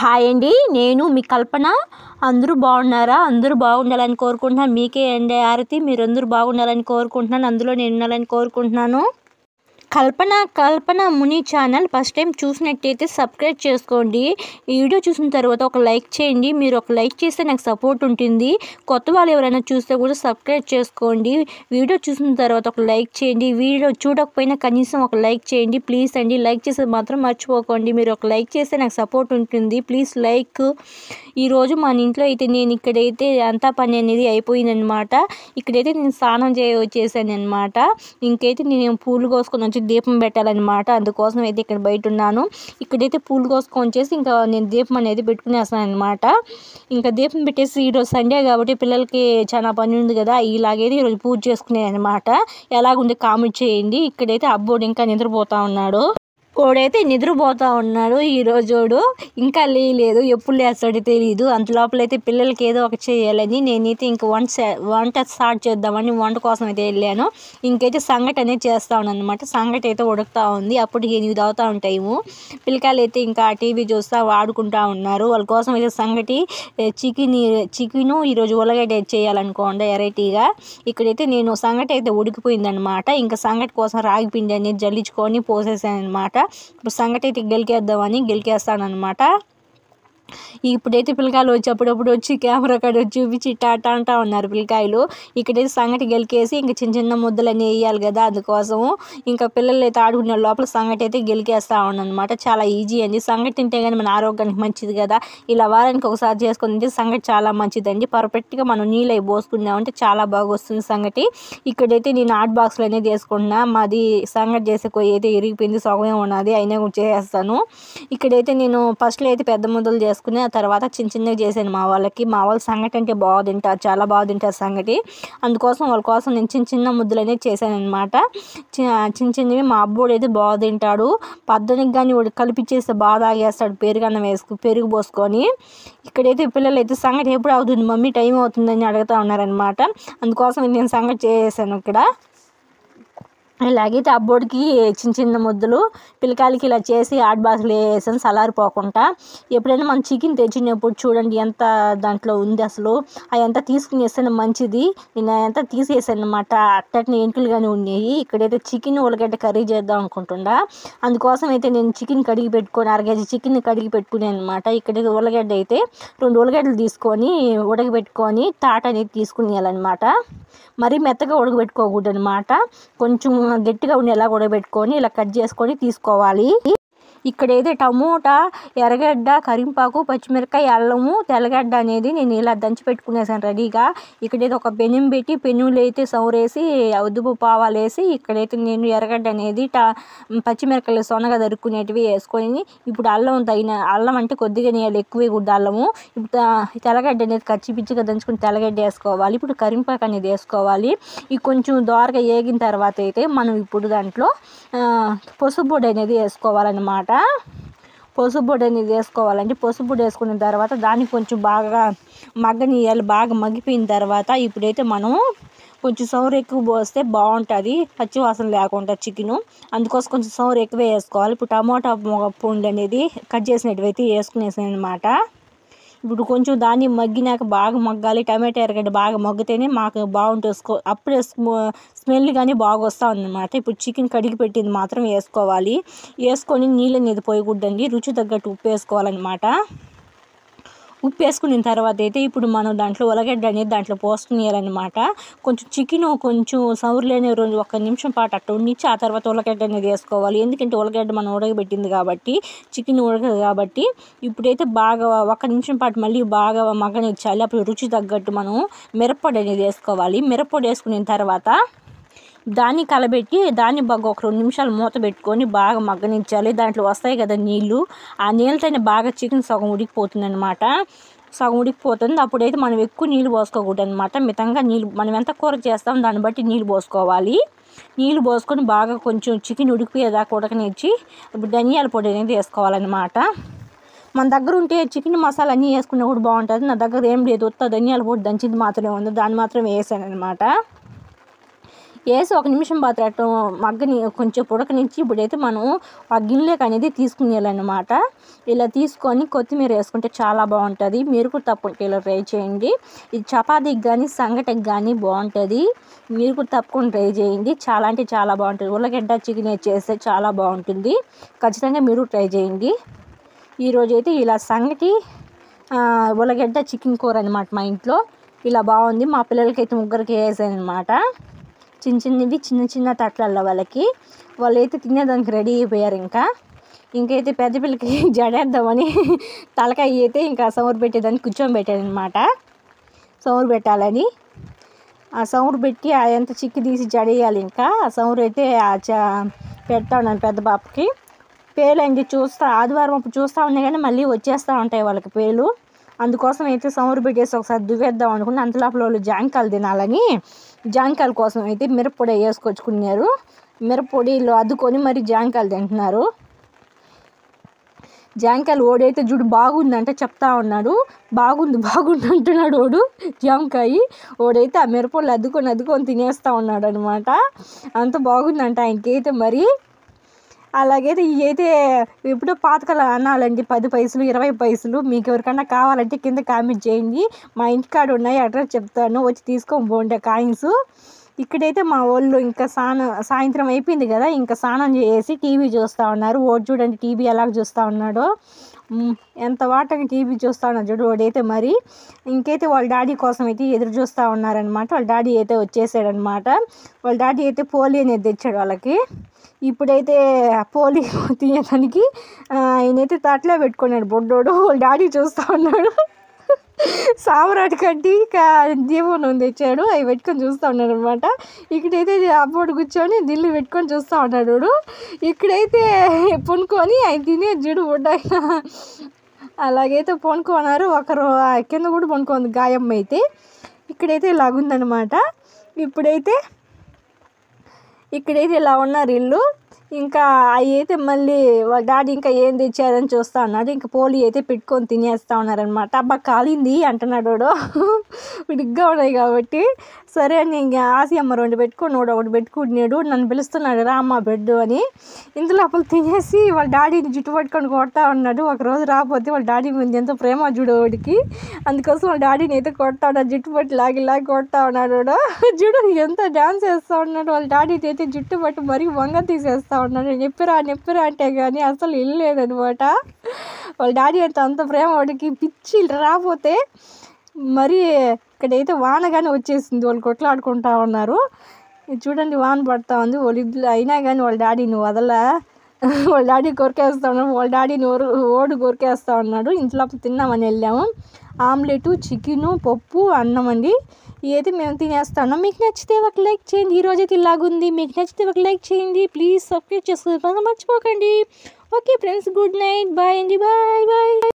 Hi అండి నేను మీ కల్పన అందరూ బాగున్నారా అందరూ బాగుండాలని కోరుకుంటున్నాను మీకే అండి ఆరతి మీరందరూ బాగుండాలని కోరుకుంటున్నాను అందులో నేను ఉండాలని కోరుకుంటున్నాను Kalpana Kalpana Muni channel first time చూసినట్టయితే సబ్స్క్రైబ్ చేసుకోండి ఈ వీడియో చూసిన తర్వాత ఒక లైక్ చేయండి మీరు ఒక లైక్ చేస్తే నాకు సపోర్ట్ ఉంటుంది కొత్త వాళ్ళు ఎవరైనా చూస్తే కూడా సబ్స్క్రైబ్ చేసుకోండి వీడియో చూసిన తర్వాత ఒక లైక్ చేయండి వీడియో చూడకపోయినా కనీసం ఒక లైక్ చేయండి ప్లీజ్ అండి లైక్ చేసేది మాత్రం మర్చిపోకండి మీరు ఒక లైక్ చేస్తే నాకు సపోర్ట్ ఉంటుంది ప్లీజ్ లైక్ ఈరోజు మన ఇంట్లో అయితే నేను ఇక్కడైతే అంతా పని అనేది అయిపోయిందనమాట ఇక్కడైతే నేను స్నానం చేయ వచ్చేసాను అనమాట ఇంకైతే నేను పూలు కోసుకొని వచ్చి దీపం పెట్టాలన్నమాట అందుకోసం అయితే ఇక్కడ బయట ఉన్నాను ఇక్కడైతే పూలు కోసుకొని వచ్చేసి ఇంకా నేను దీపం అనేది పెట్టుకునేస్తాను అనమాట ఇంకా దీపం పెట్టేసి ఈరోజు సండే కాబట్టి పిల్లలకి చాలా పని ఉంది కదా ఇలాగైతే ఈరోజు పూజ చేసుకునే అనమాట ఎలాగుంది కామెంట్ చేయండి ఇక్కడైతే అబ్బోడు ఇంకా నిద్రపోతా ఉన్నాడు ఓడైతే నిద్రపోతా ఉన్నాడు ఈ రోజోడు ఇంకా లేయలేదు ఎప్పుడు లేస్తాడో తెలియదు అంత లోపలైతే పిల్లలకి ఏదో ఒక చేయాలని నేనైతే ఇంక వంట సే- వంట స్టార్ట్ చేద్దామని వంట కోసం అయితే వెళ్ళాను ఇంకైతే సంగటి అనేది చేస్తా ఉన్నాను అనమాట సంగటి అయితే ఉడుకుతా ఉంది అప్పుడు ఎనిమిది అవుతా ఉంటాము పిల్లకాయలు అయితే ఇంకా టీవీ చూస్తా ఆడుకుంటా ఉన్నారు వాళ్ళ కోసం అయితే సంగటి చికెన్ చికెను ఈరోజు ఉల్లగడ్డ చేయాలనుకోండి వెరైటీగా ఇక్కడైతే నేను సంగటి అయితే ఉడికిపోయిందనమాట ఇంకా సంగటి కోసం రాగి పిండి అనేది జల్లించుకొని పోసేసాను అనమాట ఇప్పుడు సంగటి అయితే గెలికేద్దామని గెలికేస్తాను అనమాట ఇప్పుడైతే పిల్లకాయలు వచ్చి అప్పుడప్పుడు వచ్చి కెమెరా కాడ వచ్చి చూపించి టాటా అంటా ఉన్నారు పిల్లకాయలు ఇక్కడైతే సంగటి గెలికేసి ఇంకా చిన్న చిన్న ముద్దలన్నీ వేయాలి కదా అందుకోసము ఇంకా పిల్లలు అయితే ఆడుకునే లోపల సంగటి అయితే గెలికేస్తా ఉన్నాను అనమాట చాలా ఈజీ అండి సంగటి తింటే కానీ మన ఆరోగ్యానికి మంచిది కదా ఇలా వారానికి ఒకసారి చేసుకొని తింటే సంగటి చాలా మంచిదండి పర్ఫెక్ట్గా మనం నీళ్ళు అవి పోసుకున్నామంటే చాలా బాగా వస్తుంది సంగటి ఇక్కడైతే నేను ఆర్ట్ బాక్స్లో అనేది వేసుకుంటున్నా మాది సంగటి చేసే కొయ్యి అయితే ఇరిగిపోయింది సగమే ఉన్నది అయినా కూడా చేసేస్తాను ఇక్కడైతే నేను ఫస్ట్లో అయితే పెద్ద ముద్దలు చేసుకుని ఆ తర్వాత చిన్న చిన్నగా చేశాను మా వాళ్ళకి మా వాళ్ళు సంగటి అంటే బాగా తింటారు చాలా బాగా తింటారు సంగటి అందుకోసం వాళ్ళ కోసం నేను చిన్న చిన్న ముద్దలు అనేది చేశాను అనమాట చిన్న చిన్నవి మా అబ్బోడు అయితే బాగా తింటాడు పద్దనికి కానీ వాడు కలిపిచ్చేస్తే బాగా తాగేస్తాడు పెరుగన్నం వేసుకు పెరుగు పోసుకొని ఇక్కడైతే పిల్లలు అయితే సంగటి ఎప్పుడు అవుతుంది మమ్మీ టైం అవుతుందని అడుగుతా ఉన్నారనమాట అందుకోసం నేను సంగటి చేసాను ఇక్కడ ఇలాగైతే అబ్బోడికి చిన్న చిన్న ముద్దలు పిల్లకాయలకి ఇలా చేసి ఆట్ బాక్స్లో వేసాను సలారిపోకుండా ఎప్పుడైనా మనం చికెన్ తెచ్చినప్పుడు చూడండి ఎంత దాంట్లో ఉంది అసలు అదంతా తీసుకుని వేస్తాను మంచిది నేను అదంతా తీసేసాను అనమాట అట్టని ఎంటులుగానే ఉన్నాయి ఇక్కడైతే చికెన్ ఉల్లగడ్డ కర్రీ చేద్దాం అనుకుంటుండా అందుకోసం అయితే నేను చికెన్ కడిగి పెట్టుకొని అరగేజీ చికెన్ కడిగి పెట్టుకున్నాను అనమాట ఇక్కడైతే ఉల్లగడ్డ అయితే రెండు ఉల్లగడ్డలు తీసుకొని ఉడకబెట్టుకొని తాట అనేది తీసుకుని వెళ్ళాలన్నమాట మరీ మెత్తగా ఉడకబెట్టుకోకూడదు అనమాట కొంచెం గట్టిగా ఉండేలా ఉడకబెట్టుకొని ఇలా కట్ చేసుకొని తీసుకోవాలి ఇక్కడైతే టమోటా ఎర్రగడ్డ కరింపాకు పచ్చిమిరకాయ అల్లము తెల్లగడ్డ అనేది నేను ఇలా దంచి పెట్టుకునేసాను రెడీగా ఇక్కడైతే ఒక పెనం పెట్టి పెనులు అయితే సౌరేసి ఉద్దుపు పావాలు వేసి ఇక్కడైతే నేను ఎర్రగడ్డ అనేది టా పచ్చిమిరకాయలు సొనగా దొరుకునేటివి వేసుకొని ఇప్పుడు అల్లం తగిన అల్లం అంటే కొద్దిగా నేను ఎక్కువ వేయకూడదు అల్లము ఇప్పుడు తా- తెల్లగడ్డ అనేది కచ్చి పిచ్చిగా దంచుకుని తెల్లగడ్డ వేసుకోవాలి ఇప్పుడు కరింపాకు అనేది వేసుకోవాలి ఇది కొంచెం దోరగా వేగిన తర్వాత అయితే మనం ఇప్పుడు దాంట్లో ఆ, పసుపు పొడి అనేది వేసుకోవాలన్నమాట పసుపు పొడి అనేది వేసుకోవాలంటే పసుపు పొడి వేసుకున్న తర్వాత దాన్ని కొంచెం బాగా మగ్గనియాలి బాగా మగ్గిపోయిన తర్వాత ఇప్పుడైతే మనం కొంచెం సౌరు ఎక్కువ పోస్తే బాగుంటుంది పచ్చి వాసన లేకుండా చికెను అందుకోసం కొంచెం సౌరు ఎక్కువ వేసుకోవాలి ఇప్పుడు టమాటా పండు అనేది కట్ చేసినట్టువైతే వేసుకునేసాను అనమాట ఇప్పుడు కొంచెం దాన్ని మగ్గినాక బాగా మగ్గాలి టమాటా ఎరగడ్డ బాగా మగ్గితేనే మాకు బాగుంటుంది స్కో- అప్పుడే స్మో- స్మెల్ కానీ బాగా వస్తూ ఉందన్నమాట ఇప్పుడు చికెన్ కడిగి పెట్టింది మాత్రం వేసుకోవాలి వేసుకొని నీళ్ళు అనేది పోయకూడదండి రుచి తగ్గట్టు ఉప్పు వేసుకోవాలన్నమాట ఉప్పు వేసుకున్న తర్వాత అయితే ఇప్పుడు మనం దాంట్లో ఉల్లగడ్డ అనేది దాంట్లో పోసుకునేయాలన్నమాట కొంచెం చికెన్ కొంచెం సౌరులేని రెండు ఒక నిమిషం పాటు అట్లా ఉండిచ్చి ఆ తర్వాత ఉల్లగడ్డ అనేది వేసుకోవాలి ఎందుకంటే ఉల్లగడ్డ మనం ఉడకబెట్టింది కాబట్టి చికెన్ ఉడకదు కాబట్టి ఇప్పుడైతే బాగా ఒక నిమిషం పాటు మళ్ళీ బాగా మగ్గనిచ్చాలి అప్పుడు రుచి తగ్గట్టు మనం మిరప్పొడి అనేది వేసుకోవాలి మిరప్పొడి వేసుకున్న తర్వాత దాన్ని కలబెట్టి దాన్ని బాగా ఒక రెండు నిమిషాలు మూత పెట్టుకొని బాగా మగ్గనించాలి దాంట్లో వస్తాయి కదా నీళ్ళు ఆ నీళ్ళతోనే బాగా చికెన్ సగం ఉడికిపోతుంది అనమాట సగం ఉడికిపోతుంది అప్పుడైతే మనం ఎక్కువ నీళ్ళు పోసుకోకూడదు అనమాట మితంగా నీళ్ళు మనం ఎంత కూర చేస్తాం దాన్ని బట్టి నీళ్ళు పోసుకోవాలి నీళ్ళు పోసుకొని బాగా కొంచెం చికెన్ ఉడికిపోయేదాకా ఉడకనిచ్చి ఇప్పుడు ధనియాల పొడి అనేది వేసుకోవాలన్నమాట మన దగ్గర ఉంటే చికెన్ మసాలా అన్నీ వేసుకున్నా కూడా బాగుంటుంది నా దగ్గర ఏం లేదు ఉత్త ధనియాల పొడి దంచింది మాత్రమే ఉంది దాన్ని మాత్రం వేసాను అనమాట వేసి ఒక నిమిషం పాత్ర మగ్గని కొంచెం ఉడకనిచ్చి ఇప్పుడైతే మనం ఆ గిన్నెలోకి అనేది తీసుకునేయాలన్నమాట ఇలా తీసుకొని కొత్తిమీర వేసుకుంటే చాలా బాగుంటుంది మీరు కూడా తప్పకుండా ఇలా ట్రై చేయండి ఇది చపాతీకి కానీ సంగటికి కానీ బాగుంటుంది మీరు కూడా తప్పకుండా ట్రై చేయండి చాలా అంటే చాలా బాగుంటుంది ఉల్లగడ్డ చికెన్ చేస్తే చాలా బాగుంటుంది ఖచ్చితంగా మీరు ట్రై చేయండి ఈరోజు అయితే ఇలా సంగటి ఆ, ఉల్లగడ్డ చికెన్ కూర అనమాట మా ఇంట్లో ఇలా బాగుంది మా పిల్లలకైతే ముగ్గురికి వేసాను అనమాట చిన్న చిన్నవి చిన్న చిన్న తట్లల్లో వాళ్ళకి వాళ్ళు అయితే తినేదానికి రెడీ అయిపోయారు ఇంకా ఇంకైతే పెద్ద పిల్లకి జడేద్దామని తలకాయ అయితే ఇంకా సౌరు పెట్టేదానికి కూర్చోబెట్టాను అనమాట సౌరు పెట్టాలని ఆ సౌరు పెట్టి ఆ ఎంత చిక్కి తీసి జడేయాలి ఇంకా ఆ సౌరు అయితే ఆ చ పెడతాను పెద్ద పాపకి పేలండి చూస్తా ఆదివారం అప్పుడు చూస్తూ ఉన్నాయి కానీ మళ్ళీ వచ్చేస్తూ ఉంటాయి వాళ్ళకి పేలు అందుకోసం అయితే సౌరు పెట్టేసి ఒకసారి దువ్వేద్దాం అనుకుని అంతలోపల వాళ్ళు జాంకాయలు తినాలని జాంకాయల కోసం అయితే మిరప్పొడి వేసుకొచ్చుకున్నారు మిరప్పొడిలో అద్దుకొని మరి జాంకాయలు తింటున్నారు జాంకాయలు ఓడైతే చూడు బాగుందంటే చెప్తా ఉన్నాడు బాగుంది బాగుంది అంటున్నాడు ఓడు జాంకాయ ఓడైతే ఆ మిరపలు అద్దుకొని అద్దుకొని తినేస్తూ ఉన్నాడు అనమాట అంత బాగుందంట ఆయనకైతే మరి అలాగైతే ఇవి అయితే ఎప్పుడో పాతకాల అన్నాలండి పది పైసలు ఇరవై పైసలు మీకు ఎవరికైనా కావాలంటే కింద కామెంట్ చేయండి మా ఇంటికాడ ఉన్నాయి అడ్రస్ చెప్తాను వచ్చి తీసుకొని పోండి కాయిన్స్ ఇక్కడైతే మా వాళ్ళు ఇంకా స్నానం సాయంత్రం అయిపోయింది కదా ఇంకా స్నానం చేసి టీవీ చూస్తూ ఉన్నారు ఓడి చూడండి టీవీ ఎలాగ చూస్తూ ఉన్నాడో మ్, ఎంత వాటని టీవీ చూస్తూ ఉన్నాడు చూడు వాడైతే మరి ఇంకైతే వాళ్ళ డాడీ కోసం అయితే ఎదురు చూస్తూ ఉన్నారనమాట వాళ్ళ డాడీ అయితే వచ్చేసాడనమాట వాళ్ళ డాడీ అయితే పోలీ అనేది తెచ్చాడు వాళ్ళకి ఇప్పుడైతే పోలియో తీయడానికి ఆ, ఆయనైతే తట్లో పెట్టుకున్నాడు బొడ్డోడు వాళ్ళ డాడీ చూస్తూ ఉన్నాడు సామరాటి కట్టి దీపం నూనె తెచ్చాడు అవి పెట్టుకొని చూస్తూ ఉన్నాడు అనమాట ఇక్కడైతే అబ్బోడు కూర్చొని దిల్లు పెట్టుకొని చూస్తూ ఉన్నాడు వాడు. ఇక్కడైతే పొనుకొని ఆయన తినే జుడు బొడ్డాయన అలాగైతే పొనుకున్నారు ఒకరు ఆ కింద కూడా పొనుకుంది గాయమ్మ అయితే ఇక్కడైతే ఇలాగుందనమాట ఇప్పుడైతే ఇక్కడైతే ఇలా ఉన్నారు ఇల్లు ఇంకా అవి అయితే మళ్ళీ వాళ్ళ డాడీ ఇంకా ఏం తెచ్చారని చూస్తా ఉన్నాడు ఇంకా పోలి అయితే పెట్టుకొని తినేస్తా ఉన్నారనమాట అబ్బా కాలింది అంటున్నాడు వాడు విడిగ్గా ఉన్నాయి కాబట్టి సరే అని ఇంకా ఆసియమ్మ రెండు పెట్టుకొని వాడు ఒకటి పెట్టుకుంటున్నాడు నన్ను పిలుస్తున్నాడు రా అమ్మ బెడ్ అని ఇందులో అప్పుడు తినేసి వాళ్ళ డాడీని జుట్టు పట్టుకొని కొడతా ఉన్నాడు ఒక రోజు రాకపోతే వాళ్ళ డాడీ మీద ఎంతో ప్రేమ చూడు వాడికి అందుకోసం వాళ్ళ డాడీని అయితే కొడతా ఉన్నాడు జుట్టు పట్టి లాగి లాగి కొడతా ఉన్నాడు వాడు చూడు ఎంత డ్యాన్స్ వేస్తూ ఉన్నాడు వాళ్ళ డాడీ అయితే జుట్టు పట్టి మరీ వంగ తీసేస్తా ఉన్నాడు నెప్పిరా నెప్పిరా అంటే కానీ అసలు వెళ్ళలేదనమాట వాళ్ళ డాడీ అంటే అంత ప్రేమ వాడికి పిచ్చి రాకపోతే మరి ఇక్కడైతే వాన కానీ వచ్చేసింది వాళ్ళు కొట్లాడుకుంటా ఉన్నారు ఇది చూడండి వాన పడతా ఉంది వాళ్ళ ఇద్దరు అయినా కానీ వాళ్ళ డాడీని వదల వాళ్ళ డాడీ కొరికేస్తా ఉన్నాడు వాళ్ళ డాడీని ఓరు ఓడి కొరికేస్తా ఉన్నాడు ఇంట్లో తిన్నామని వెళ్ళాము ఆమ్లెట్ చికెను పప్పు అన్నం అండి ఇదైతే మేము తినేస్తాను మీకు నచ్చితే ఒక లైక్ చేయండి ఈ రోజైతే ఇలాగుంది మీకు నచ్చితే ఒక లైక్ చేయండి ప్లీజ్ సబ్స్క్రైబ్ చేసుకోవడం మర్చిపోకండి okay friends good night bye అండి బాయ్ బాయ్